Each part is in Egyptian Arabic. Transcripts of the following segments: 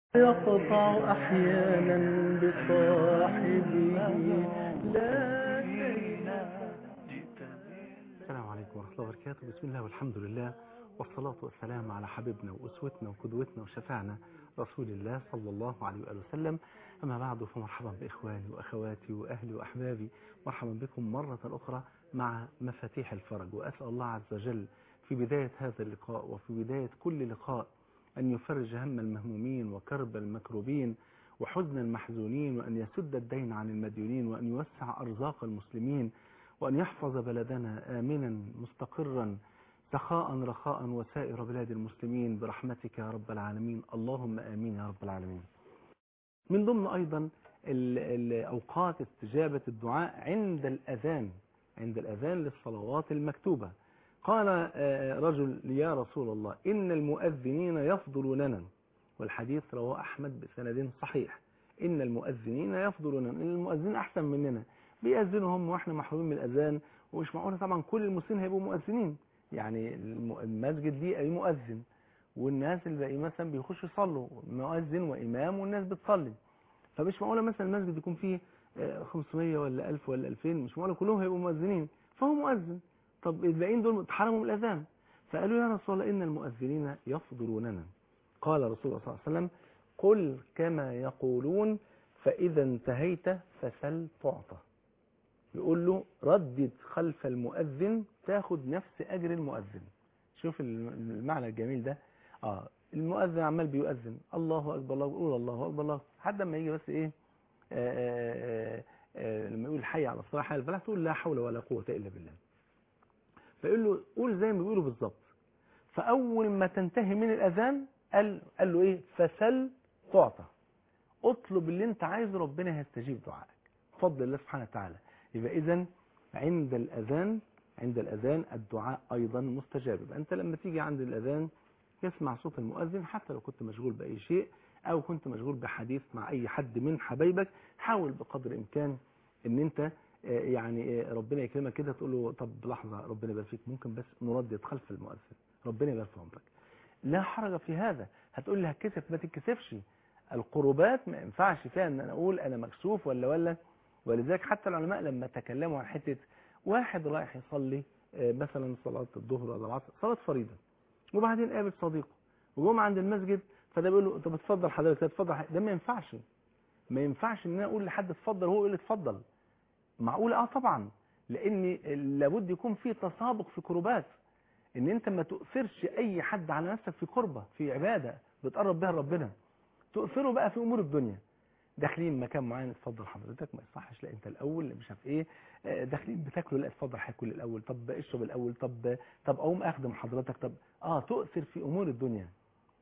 يقطع أحيانا بصاحبه لا السلام عليكم ورحمة الله وبركاته بسم الله والحمد لله والصلاة والسلام على حبيبنا وأسوتنا وقدوتنا وشفعنا رسول الله صلى الله عليه وآله وسلم أما بعد فمرحبا بإخواني وأخواتي وأهلي وأحبابي مرحبا بكم مرة أخرى مع مفاتيح الفرج وأسأل الله عز وجل في بداية هذا اللقاء وفي بداية كل لقاء أن يفرج هم المهمومين وكرب المكروبين وحزن المحزونين وأن يسد الدين عن المديونين وأن يوسع أرزاق المسلمين وأن يحفظ بلدنا آمنا مستقرا سخاء رخاء وسائر بلاد المسلمين برحمتك يا رب العالمين اللهم آمين يا رب العالمين من ضمن أيضا ال- ال- أوقات استجابة الدعاء عند الأذان عند الأذان للصلوات المكتوبة قال آه، رجل يا رسول الله إن المؤذنين يفضلوننا والحديث رواه أحمد بسند صحيح إن المؤذنين يفضلوننا إن المؤذنين أحسن مننا بيأذنوا هم وإحنا محرومين من الأذان ومش معقولة طبعا كل المسلمين هيبقوا مؤذنين يعني الم- المسجد ليه أي مؤذن والناس الباقي مثلا بيخشوا يصلوا مؤذن وإمام والناس بتصلي فمش معقولة مثلا المسجد يكون فيه آه، 500 ولا 1000 ولا 2000 مش معقولة كلهم هيبقوا مؤذنين فهو مؤذن طب الباقيين دول اتحرموا من الأذان فقالوا يا رسول الله إن المؤذنين يفضلوننا قال رسول الله صلى الله عليه وسلم قل كما يقولون فإذا انتهيت فسل تعطى يقول له ردد خلف المؤذن تاخد نفس أجر المؤذن شوف المعنى الجميل ده اه المؤذن عمال بيؤذن الله أكبر الله يقول الله أكبر الله حد ما يجي بس إيه آآ آآ آآ لما يقول حي على الصلاة حي على الفلاح تقول لا حول ولا قوة إلا بالله فيقول له قول زي ما بيقولوا بالظبط فأول ما تنتهي من الأذان قال, قال له إيه فسل تعطى اطلب اللي انت عايزه ربنا هيستجيب دعائك بفضل الله سبحانه وتعالى يبقى إذا عند الأذان عند الأذان الدعاء أيضا مستجاب يبقى أنت لما تيجي عند الأذان يسمع صوت المؤذن حتى لو كنت مشغول بأي شيء أو كنت مشغول بحديث مع أي حد من حبايبك حاول بقدر الإمكان ان انت آه، يعني آه، ربنا يكرمك كده تقول له طب لحظة ربنا يبارك فيك ممكن بس نردد خلف المؤذن ربنا يبارك في عمرك لا حرج في هذا هتقول لي هتكسف ما تتكسفش القربات ما ينفعش فيها ان انا اقول انا مكسوف ولا ولا ولذلك حتى العلماء لما تكلموا عن حتة واحد رايح يصلي آه، مثلا صلاة الظهر ولا العصر صلاة فريضة وبعدين قابل صديقه وجم عند المسجد فده بيقول له طب اتفضل حضرتك اتفضل حضرتك. ده ما ينفعش ما ينفعش ان انا اقول لحد اتفضل وهو يقول لي اتفضل معقول اه طبعا لان لابد يكون في تسابق في كربات ان انت ما تؤثرش اي حد على نفسك في قربة في عبادة بتقرب بها ربنا تؤثره بقى في امور الدنيا داخلين مكان معين اتفضل حضرتك ما يصحش لا انت الاول مش عارف ايه آه، داخلين بتاكلوا لا اتفضل هاكل الاول طب اشرب الاول طب طب اقوم اخدم حضرتك طب اه تؤثر في امور الدنيا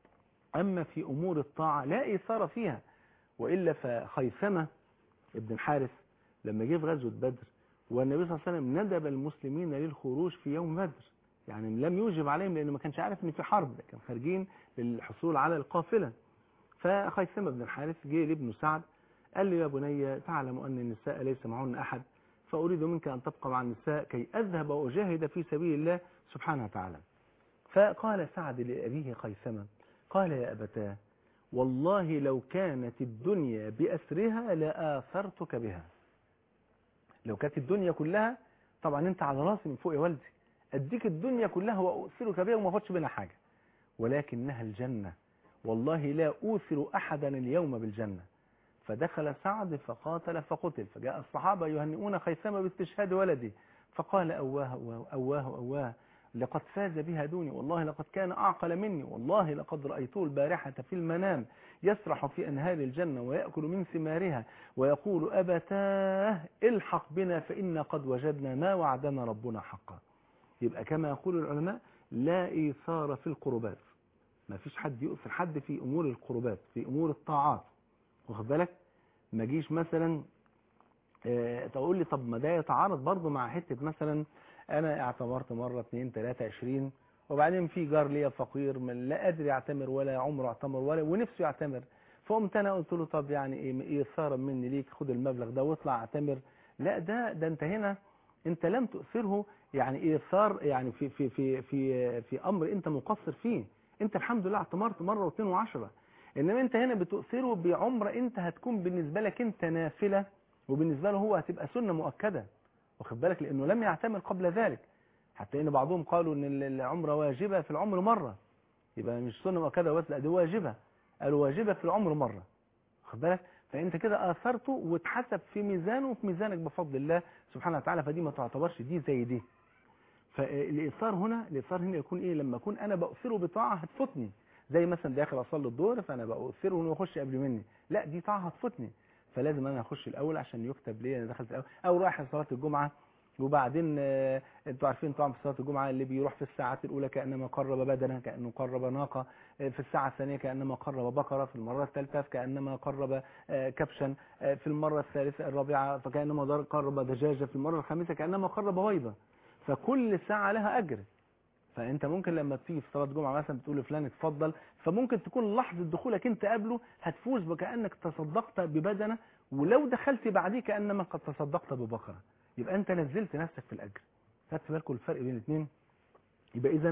اما في امور الطاعه لا ايثار فيها والا فخيثمه ابن الحارث لما جه في غزوه بدر والنبي صلى الله عليه وسلم ندب المسلمين للخروج في يوم بدر يعني لم يوجب عليهم لانه ما كانش عارف ان في حرب كان خارجين للحصول على القافله فخيثمه بن الحارث جه لابنه سعد قال له يا بني تعلم ان النساء ليس معهن احد فاريد منك ان تبقى مع النساء كي اذهب واجاهد في سبيل الله سبحانه وتعالى فقال سعد لابيه خيثمه قال يا ابتاه والله لو كانت الدنيا بأسرها لآثرتك بها لو كانت الدنيا كلها طبعا انت على راسي من فوق يا والدي اديك الدنيا كلها وأؤثرك بها وما اخدش منها حاجة ولكنها الجنة والله لا أوثر أحدا اليوم بالجنة فدخل سعد فقاتل فقتل فجاء الصحابة يهنئون خيثمة باستشهاد ولده فقال أواه أواه أواه, أواه لقد فاز بها دوني والله لقد كان أعقل مني والله لقد رأيته البارحة في المنام يسرح في أنهار الجنة ويأكل من ثمارها ويقول أبتاه الحق بنا فإنا قد وجدنا ما وعدنا ربنا حقا يبقى كما يقول العلماء لا إيثار في القربات ما فيش حد يؤثر حد في أمور القربات في أمور الطاعات واخد بالك ما جيش مثلا آه، تقول لي طب ما ده يتعارض برضه مع حتة مثلا انا اعتمرت مرة اتنين تلاتة عشرين وبعدين في جار ليا فقير من لا قادر يعتمر ولا عمره اعتمر ولا ونفسه يعتمر فقمت انا قلت له طب يعني ايه ايه اثارا مني ليك خد المبلغ ده واطلع اعتمر لا ده ده انت هنا انت لم تؤثره يعني ايثار يعني في في في في في امر انت مقصر فيه انت الحمد لله اعتمرت مره واثنين وعشرة انما انت هنا بتؤثره بعمره انت هتكون بالنسبه لك انت نافله وبالنسبه له هو هتبقى سنه مؤكده واخد بالك لانه لم يعتمر قبل ذلك حتى ان بعضهم قالوا ان ال- العمره واجبه في العمر مره يبقى مش سنه مؤكده بس لا دي واجبه قالوا واجبه في العمر مره واخد بالك فانت كده اثرته واتحسب في ميزانه وفي ميزانك بفضل الله سبحانه وتعالى فدي ما تعتبرش دي زي دي فالايثار هنا الايثار هنا يكون ايه لما اكون انا باثره بطاعه هتفوتني زي مثلا داخل اصلي الظهر فانا باثره انه يخش قبل مني لا دي طاعه هتفوتني فلازم انا اخش الاول عشان يكتب لي انا دخلت الاول او رايح صلاه الجمعه وبعدين آه، انتوا عارفين طبعا في صلاه الجمعه اللي بيروح في الساعات الاولى كانما قرب بدنه كانه قرب ناقه آه، في الساعه الثانيه كانما قرب بقره في المره الثالثه كانما قرب آه، كبشا آه، في المره الثالثه الرابعه فكانما در- قرب دجاجه في المره الخامسه كانما قرب بيضه فكل ساعه لها اجر فانت ممكن لما تيجي في صلاه جمعه مثلا بتقول لفلان اتفضل فممكن تكون لحظه دخولك انت قبله هتفوز وكانك تصدقت ببدنه ولو دخلت بعديه كانما قد تصدقت ببقره يبقى انت نزلت نفسك في الاجر خدت بالكم الفرق بين الاثنين يبقى اذا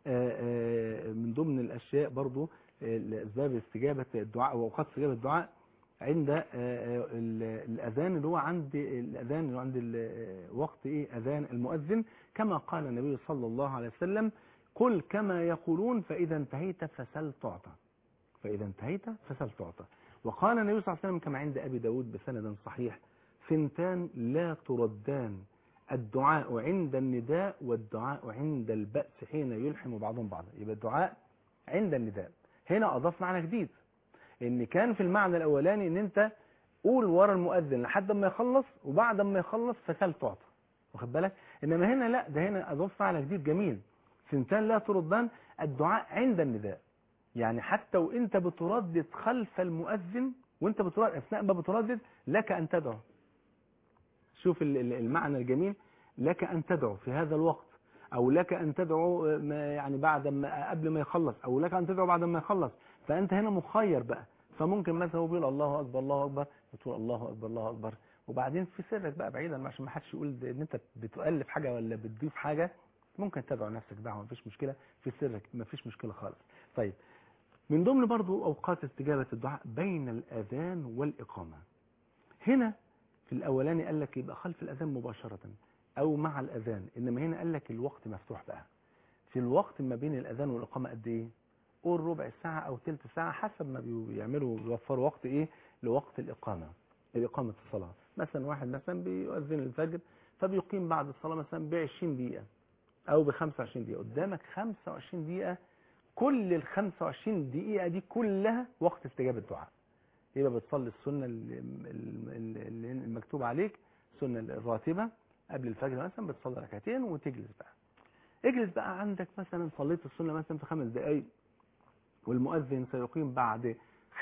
من ضمن الاشياء برضو آه، اسباب استجابه الدعاء واوقات استجابه الدعاء عند آه، آه، ال- الاذان اللي هو عند الاذان اللي هو عند ال- آه، وقت ايه اذان المؤذن كما قال النبي صلى الله عليه وسلم قل كما يقولون فاذا انتهيت فسل تعطى فاذا انتهيت فسل تعطى وقال النبي صلى الله عليه وسلم كما عند ابي داود بسند صحيح ثنتان لا تردان الدعاء عند النداء والدعاء عند البأس حين يلحم بعضهم بعضا يبقى الدعاء عند النداء هنا أضاف معنى جديد ان كان في المعنى الاولاني ان انت قول ورا المؤذن لحد ما يخلص وبعد ما يخلص فسال تعطى واخد بالك انما هنا لا ده هنا اضاف معنى جديد جميل سنتان لا تردان الدعاء عند النداء يعني حتى وانت بتردد خلف المؤذن وانت بتردد اثناء ما بتردد لك ان تدعو شوف ال- ال- المعنى الجميل لك ان تدعو في هذا الوقت او لك ان تدعو ما يعني بعد ما قبل ما يخلص او لك ان تدعو بعد ما يخلص فانت هنا مخير بقى فممكن مثلا هو بيقول الله اكبر الله اكبر بتقول الله اكبر الله اكبر وبعدين في سرك بقى بعيدا عشان ما حدش يقول ده ان انت بتؤلف حاجه ولا بتضيف حاجه ممكن تدعو نفسك دعوه مفيش مشكله في سرك مفيش مشكله خالص طيب من ضمن برضو اوقات استجابه الدعاء بين الاذان والاقامه هنا في الاولاني قال لك يبقى خلف الاذان مباشره او مع الاذان انما هنا قال لك الوقت مفتوح بقى في الوقت ما بين الاذان والاقامه قد ايه قول ربع ساعه او ثلث ساعه حسب ما بيعملوا بيوفروا وقت ايه لوقت الاقامه الاقامه الصلاه مثلا واحد مثلا بيؤذن الفجر فبيقيم بعد الصلاه مثلا ب 20 دقيقه او ب 25 دقيقه قدامك 25 دقيقه كل ال 25 دقيقه دي كلها وقت استجابه الدعاء يبقى بتصلي السنه ال- ال- ال- ال- المكتوب عليك السنه الراتبه قبل الفجر مثلا بتصلي ركعتين وتجلس بقى اجلس بقى عندك مثلا صليت السنه مثلا في خمس دقائق والمؤذن سيقيم بعد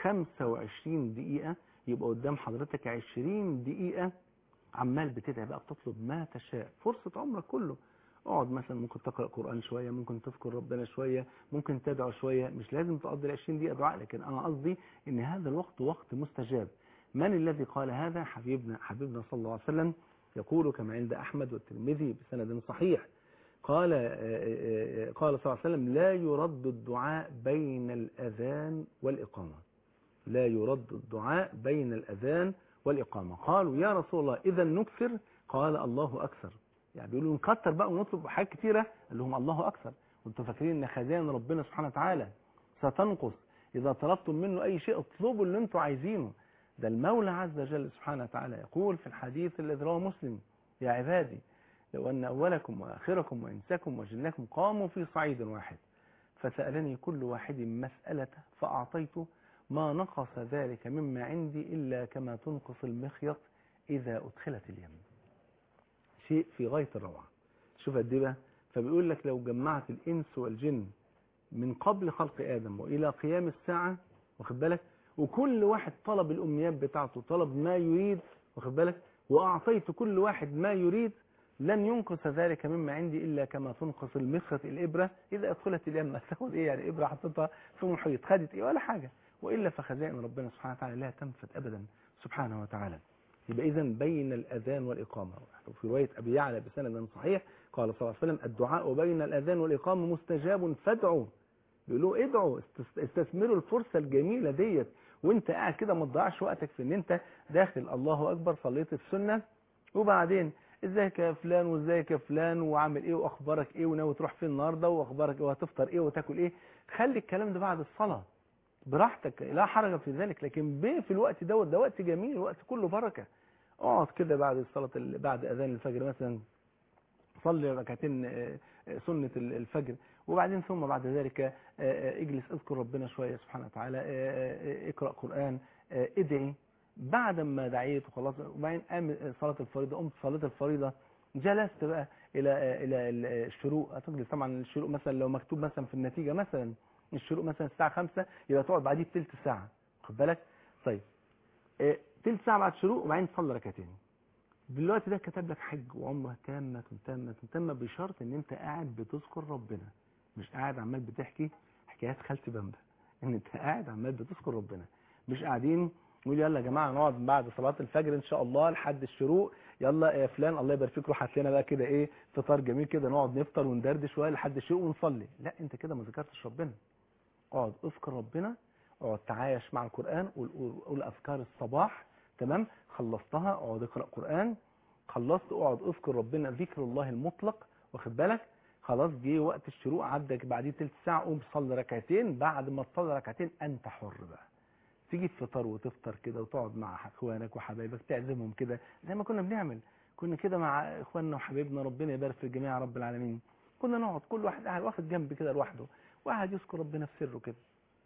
25 دقيقه يبقى قدام حضرتك 20 دقيقه عمال بتدعي بقى بتطلب ما تشاء فرصه عمرك كله اقعد مثلا ممكن تقرا قران شويه ممكن تذكر ربنا شويه ممكن تدعو شويه مش لازم تقضي ال 20 دقيقه دعاء لكن انا قصدي ان هذا الوقت وقت مستجاب من الذي قال هذا حبيبنا حبيبنا صلى الله عليه وسلم يقول كما عند احمد والترمذي بسند صحيح قال آه، آه، آه، قال صلى الله عليه وسلم لا يرد الدعاء بين الاذان والاقامه لا يرد الدعاء بين الاذان والاقامه قالوا يا رسول الله اذا نكثر قال الله اكثر يعني بيقولوا نكتر بقى ونطلب حاجات كتيره قال لهم الله اكثر وانتم فاكرين ان خزائن ربنا سبحانه وتعالى ستنقص اذا طلبتم منه اي شيء اطلبوا اللي انتم عايزينه ده المولى عز وجل سبحانه وتعالى يقول في الحديث الذي رواه مسلم يا عبادي لو ان اولكم واخركم وانسكم وجنكم قاموا في صعيد واحد فسالني كل واحد مساله فاعطيته ما نقص ذلك مما عندي الا كما تنقص المخيط اذا ادخلت اليم شيء في غاية الروعة شوف قد ايه بقى فبيقول لك لو جمعت الإنس والجن من قبل خلق آدم وإلى قيام الساعة واخد بالك وكل واحد طلب الأمنيات بتاعته طلب ما يريد واخد بالك وأعطيت كل واحد ما يريد لن ينقص ذلك مما عندي إلا كما تنقص المخرة الإبرة إذا أدخلت اليم تاخد إيه يعني إبرة حطيتها في محيط خدت إيه ولا حاجة وإلا فخزائن ربنا سبحانه وتعالى لا تنفد أبدا سبحانه وتعالى يبقى إذا بين الأذان والإقامة وفي رواية أبي يعلى بسند صحيح قال صلى الله عليه وسلم الدعاء بين الأذان والإقامة مستجاب فادعوا بيقولوا ادعوا استس- استثمروا الفرصة الجميلة ديت وانت قاعد كده ما تضيعش وقتك في ان انت داخل الله اكبر صليت السنة وبعدين ازيك يا فلان وازيك يا فلان وعامل ايه واخبارك ايه وناوي تروح فين النهارده واخبارك ايه وهتفطر ايه وتاكل ايه خلي الكلام ده بعد الصلاة براحتك لا حرج في ذلك لكن بيه في الوقت دوت ده وقت جميل وقت كله بركة اقعد كده بعد الصلاة ال- بعد اذان الفجر مثلا صلي ركعتين آه، آه، سنة ال- الفجر وبعدين ثم بعد ذلك آه، آه، اجلس اذكر ربنا شوية سبحانه وتعالى آه، آه، آه، اقرأ قرآن آه، ادعي بعد ما دعيت وخلاص وبعدين قام صلاة الفريضة قمت صلاة الفريضة جلست بقى الى آه، الى ال- آه، الشروق هتجلس طبعا الشروق مثلا لو مكتوب مثلا في النتيجة مثلا الشروق مثلا الساعة 5 يبقى تقعد بعديه بتلت ساعة خد بالك طيب آه، تلت ساعة بعد الشروق وبعدين تصلي ركعتين دلوقتي ده كتب لك حج وعمره تامة تامة تامة بشرط ان انت قاعد بتذكر ربنا مش قاعد عمال بتحكي حكايات خالتي بامبا ان انت قاعد عمال بتذكر ربنا مش قاعدين نقول يلا يا جماعه نقعد بعد صلاه الفجر ان شاء الله لحد الشروق يلا يا فلان الله يبارك فيك روح هات لنا بقى كده ايه فطار جميل كده نقعد نفطر وندردش شويه لحد الشروق ونصلي لا انت كده ما ذكرتش ربنا اقعد اذكر ربنا اقعد تعايش مع القران قول- قول قول اذكار الصباح تمام خلصتها اقعد اقرا قران خلصت اقعد اذكر ربنا ذكر الله المطلق واخد بالك خلاص جه وقت الشروق عدى بعديه تلت ساعه قوم صلي ركعتين بعد ما تصلي ركعتين انت حر بقى تيجي تفطر وتفطر كده وتقعد مع اخوانك وحبايبك تعزمهم كده زي ما كنا بنعمل كنا كده مع اخواننا وحبايبنا ربنا يبارك في الجميع يا رب العالمين كنا نقعد كل واحد قاعد واخد جنب كده لوحده وقاعد يذكر ربنا في سره كده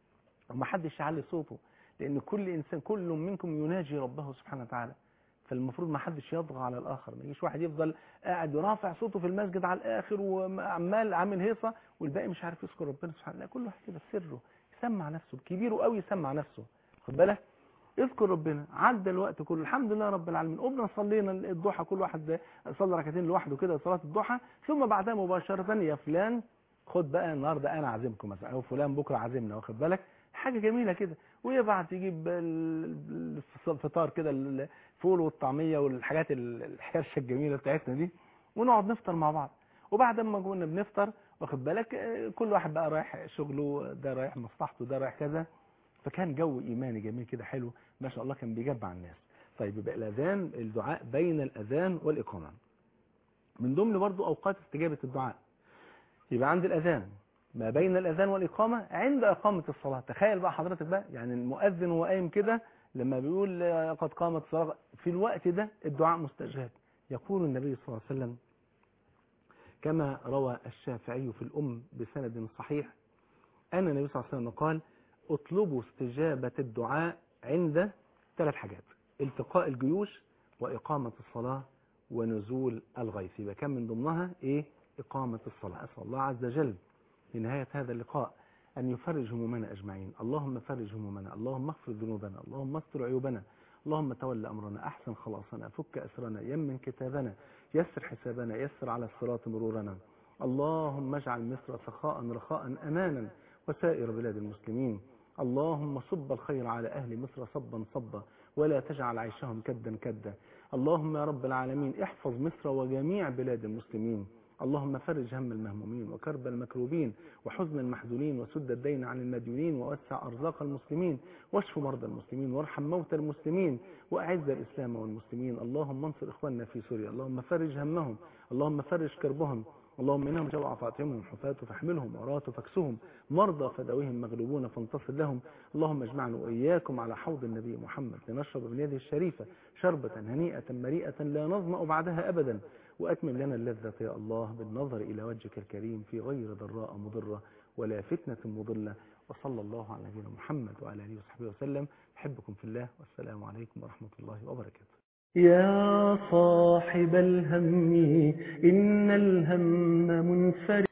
ومحدش يعلي صوته لان كل انسان كل منكم يناجي ربه سبحانه وتعالى فالمفروض ما حدش يطغى على الاخر ما يجيش واحد يفضل قاعد يرافع صوته في المسجد على الاخر وعمال عامل هيصه والباقي مش عارف يذكر ربنا سبحانه لا كل واحد كده في سره يسمع نفسه كبيره قوي يسمع نفسه خد بالك اذكر ربنا عدى الوقت كله الحمد لله رب العالمين قمنا صلينا الضحى كل واحد صلى ركعتين لوحده كده صلاه الضحى ثم بعدها مباشره يا فلان خد بقى النهارده انا عازمكم مثلا او فلان بكره عازمنا واخد بالك حاجه جميله كده ويبعت يجيب ال- الفطار كده الفول والطعميه والحاجات ال- الحرشه الجميله بتاعتنا دي ونقعد نفطر مع بعض وبعد ما كنا بنفطر واخد بالك آه، كل واحد بقى رايح شغله ده رايح مصلحته ده رايح كذا فكان جو ايماني جميل كده حلو ما شاء الله كان بيجمع الناس طيب يبقى الاذان الدعاء بين الاذان والاقامه من ضمن برضو اوقات استجابه الدعاء يبقى عند الاذان ما بين الاذان والاقامه عند اقامه الصلاه تخيل بقى حضرتك بقى يعني المؤذن وهو قايم كده لما بيقول آه، قد قامت الصلاه في الوقت ده الدعاء مستجاب يقول النبي صلى الله عليه وسلم كما روى الشافعي في الأم بسند صحيح أن النبي صلى الله عليه وسلم قال اطلبوا استجابة الدعاء عند ثلاث حاجات التقاء الجيوش وإقامة الصلاة ونزول الغيث يبقى كان من ضمنها إيه إقامة الصلاة أسأل الله عز وجل في نهاية هذا اللقاء أن يفرج همومنا أجمعين اللهم فرج همومنا اللهم اغفر ذنوبنا اللهم استر عيوبنا اللهم تول أمرنا أحسن خلاصنا فك أسرنا يمن كتابنا يسر حسابنا يسر على الصراط مرورنا اللهم اجعل مصر سخاء رخاء أمانا وسائر بلاد المسلمين اللهم صب الخير على أهل مصر صبا صبا ولا تجعل عيشهم كدا كدا اللهم يا رب العالمين احفظ مصر وجميع بلاد المسلمين اللهم فرج هم المهمومين وكرب المكروبين وحزن المحزونين وسد الدين عن المديونين ووسع أرزاق المسلمين واشف مرضى المسلمين وارحم موتى المسلمين وأعز الإسلام والمسلمين اللهم انصر إخواننا في سوريا اللهم فرج همهم اللهم فرج كربهم اللهم إنهم جوع فاطمهم حفاة فاحملهم عراة فاكسهم مرضى فدويهم مغلوبون فانتصر لهم اللهم اجمعنا وإياكم على حوض النبي محمد لنشرب من يده الشريفة شربة هنيئة مريئة لا نظمأ بعدها أبدا وأتمم لنا اللذة يا الله بالنظر إلى وجهك الكريم في غير ضراء مضرة ولا فتنة مضلة وصلى الله على نبينا محمد وعلى آله وصحبه وسلم أحبكم في الله والسلام عليكم ورحمة الله وبركاته يا صاحب الهم إن الهم منفرد